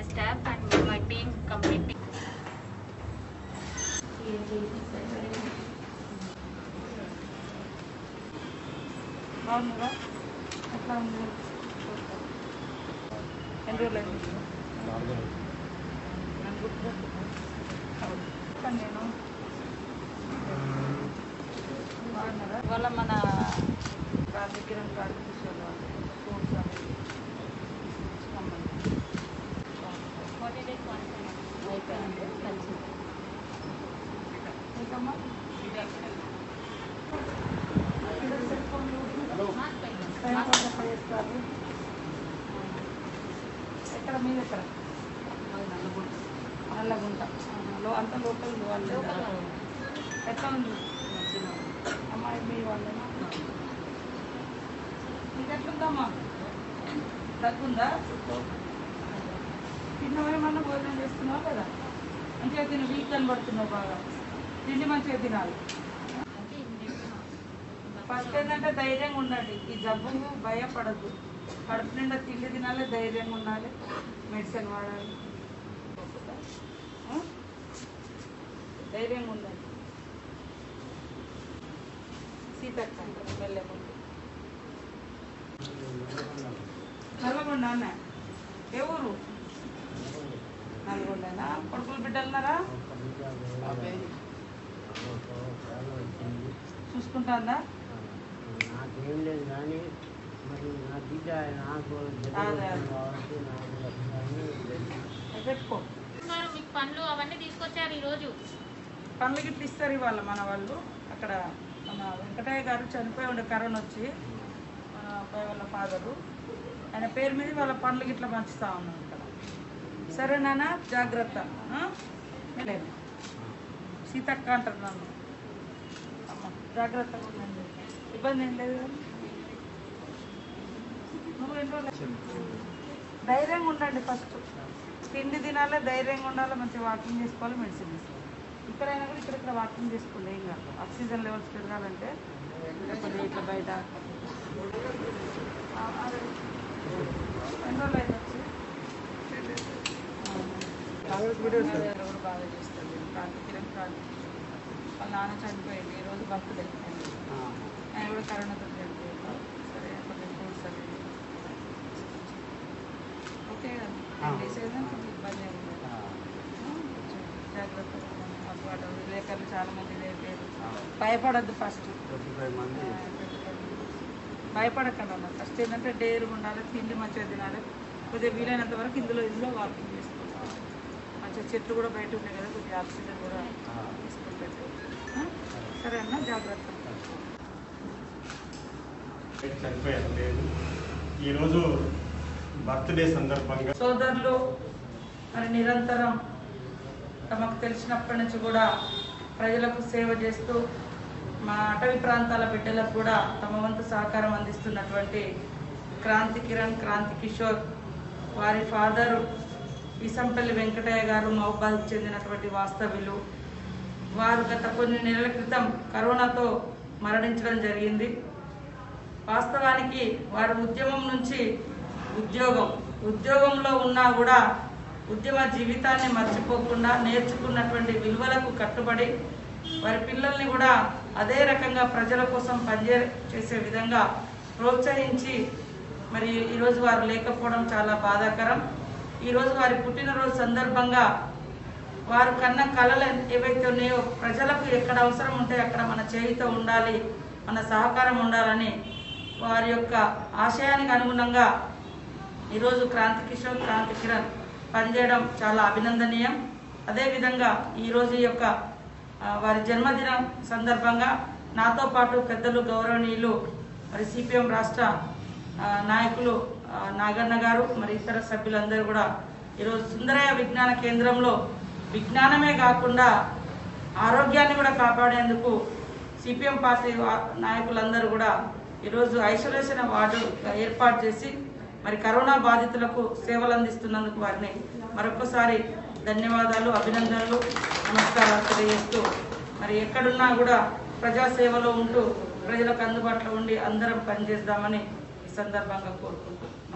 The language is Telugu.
my staff and my team completely. బాగున్నారా ఎట్లా ఉంది ఎన్ని రోజులు అయింది నన్ను గుర్తుపెట్టుకో. అవును. చెప్పండి నేను బాగున్నారా ఇవాళ మన రాజకీయం కార్యదర్శి వాళ్ళు ఫ్రూట్స్ అవి ఇచ్చినామని. Forty days once అయిపోయింది. మీకమ్మా? సెల్ ఫోన్లు టైం పాస్ ఎక్కడ చేస్తారు? ఎక్కడ మీద ఎక్కడ నల్లగుంట ఆహా. లో అంత లోకల్ వాళ్ళు ఎట్లా ఉంది అమ్మాయి మీ వాళ్ళేనా నీకు ఎట్లుందమ్మా తగ్గుందా తిన్నవేమన్నా భోజనం చేస్తున్నావు కదా మంచిగా తిని వీక్ కనబడుతున్నావు బాగా తిండి మంచిగా తినాలి ఫస్ట్ ఏంటంటే ధైర్యంగా ఉండండి ఈ జబ్బు భయపడద్దు కడుపు నిండా తిండి తినాలి ధైర్యంగా ఉండాలి మెడిసిన్ వాడాలి ఆ? ధైర్యంగా ఉండాలి సీతక్క వెళ్ళే ముందు నల్గొండ అన్న ఏ ఊరు నల్గొండనా కొడుకులు బిడ్డలున్నారా చూసుకుంటాందా నాకేం లేదు కానీ మరి నా బిడ్డ నాకు అదే. కాబట్టి నాకు అట్లానే అవి పెట్టుకో ఉన్నారు, మీకు పండ్లు అవన్నీ తీసుకొచ్చారు ఈ రోజు పండ్లు గిట్ల ఇస్తారు ఇవాళ మన వాళ్ళు అక్కడ మన వెంకటయ్య గారు చనిపోయి ఉండే కరోనా వచ్చి మన అబ్బాయి వాళ్ళ ఫాదరు ఆయన పేరు మీద వాళ్ళ పండ్లు గిట్ల పంచుతా ఉన్నాం ఇక్కడ సరే నాన్న జాగ్రత్త ఆ? లేదు సీతక్క అంటారు నన్ను అమ్మ జాగ్రత్తగా ఉండండి ఇబ్బంది ఏం లేదు కదా? నువ్వు ఎన్ని రోజులు ధైర్యంగా ఉండండి ఫస్ట్ తిండి తినాలి ధైర్యంగా ఉండాలి మంచిగా వాకింగ్ చేసుకోవాలి మెడిసిన్ తీసుకోవాలి ఇక్కడైనా కూడా ఇక్కడ ఇక్కడ వాకింగ్ చేసుకోండి ఏం కాదు ఆక్సిజన్ లెవెల్స్ పెరగాలంటే కొద్దిగా ఇట్లా బయట ఆ, అదే. ఎన్ని రోజులు అయింది వచ్చి ఎవరు కూడా బాగా చేస్తారు క్రాంతి కిరణ్ క్రాంతి వాళ్ళ నాన్న చనిపోయింది ఈ రోజు బర్త్డే ఆయన కూడా కరోనాతో చనిపోయాడు సరే కొంచెం ఫ్రూట్స్ అవి ఓకే టెన్ డేస్ అయినా కొంచెం ఇబ్బంది ఏమి ఉండదు కొంచెం జాగ్రత్తగా ఉండండి. మాకు వాటి విలేకరులు చాలా మంది లేపారు భయపడద్దు ఫస్ట్ భయపడకండి అన్న ఫస్ట్ ఏంటంటే డేరుగా ఉండాలి తిండి మంచిగా తినాలి కొద్దిగా వీలైనంత వరకు ఇందులో ఇందులో వాకింగ్ చేసుకోవాలి మంచిగా చెట్లు కూడా బయట ఉన్నాయి కదా కొద్దిగా ఆక్సిజన్ కూడా తీసుకుంటారు సరే అన్న జాగ్రత్త చనిపోయారు లేదు ఈరోజు బర్త్డే సందర్భంగా సోదరులు మరి నిరంతరం తమకు తెలిసినప్పటి నుంచి కూడా ప్రజలకు సేవ చేస్తూ మా అటవీ ప్రాంతాల బిడ్డలకు కూడా తమ వంతు సహకారం అందిస్తున్నటువంటి క్రాంతి కిరణ్ క్రాంతి కిషోర్ వారి ఫాదరు ఇసంపల్లి వెంకటయ్య గారు మహబాద్కు చెందినటువంటి వాస్తవ్యులు వారు గత కొన్ని నెలల క్రితం కరోనాతో మరణించడం జరిగింది వాస్తవానికి వారి ఉద్యమం నుంచి ఉద్యోగం ఉద్యోగంలో ఉన్నా కూడా ఉద్యమ జీవితాన్ని మర్చిపోకుండా నేర్చుకున్నటువంటి విలువలకు కట్టుబడి వారి పిల్లల్ని కూడా అదే రకంగా ప్రజల కోసం పనిచే చేసే విధంగా ప్రోత్సహించి మరి ఈరోజు వారు లేకపోవడం చాలా బాధాకరం ఈరోజు వారి పుట్టినరోజు సందర్భంగా వారు కన్న కళలు ఏవైతే ఉన్నాయో ప్రజలకు ఎక్కడ అవసరం ఉంటే అక్కడ మన చేయితో ఉండాలి మన సహకారం ఉండాలని వారి యొక్క ఆశయానికి అనుగుణంగా ఈరోజు క్రాంతి కిషోర్ క్రాంతి కిరణ్ పనిచేయడం చాలా అభినందనీయం అదేవిధంగా ఈరోజు ఈ యొక్క ఆ, వారి జన్మదినం సందర్భంగా నాతో పాటు పెద్దలు గౌరవనీయులు మరి సిపిఎం రాష్ట్ర ఆ, నాయకులు ఆ, నాగన్న గారు మరి ఇతర సభ్యులందరూ కూడా ఈరోజు సుందరయ్య విజ్ఞాన కేంద్రంలో విజ్ఞానమే కాకుండా ఆరోగ్యాన్ని కూడా కాపాడేందుకు సిపిఎం పార్టీ వా- నాయకులందరూ కూడా ఈరోజు ఐసోలేషన్ వార్డు ఏర్పాటు చేసి మరి కరోనా బాధితులకు సేవలు అందిస్తున్నందుకు వారిని మరొకసారి ధన్యవాదాలు అభినందనలు నమస్కారాలు తెలియజేస్తూ మరి ఎక్కడున్నా కూడా ప్రజాసేవలో ఉంటూ ప్రజలకు అందుబాటులో ఉండి అందరం పనిచేద్దామని ఈ సందర్భంగా కోరుకుంటున్నాను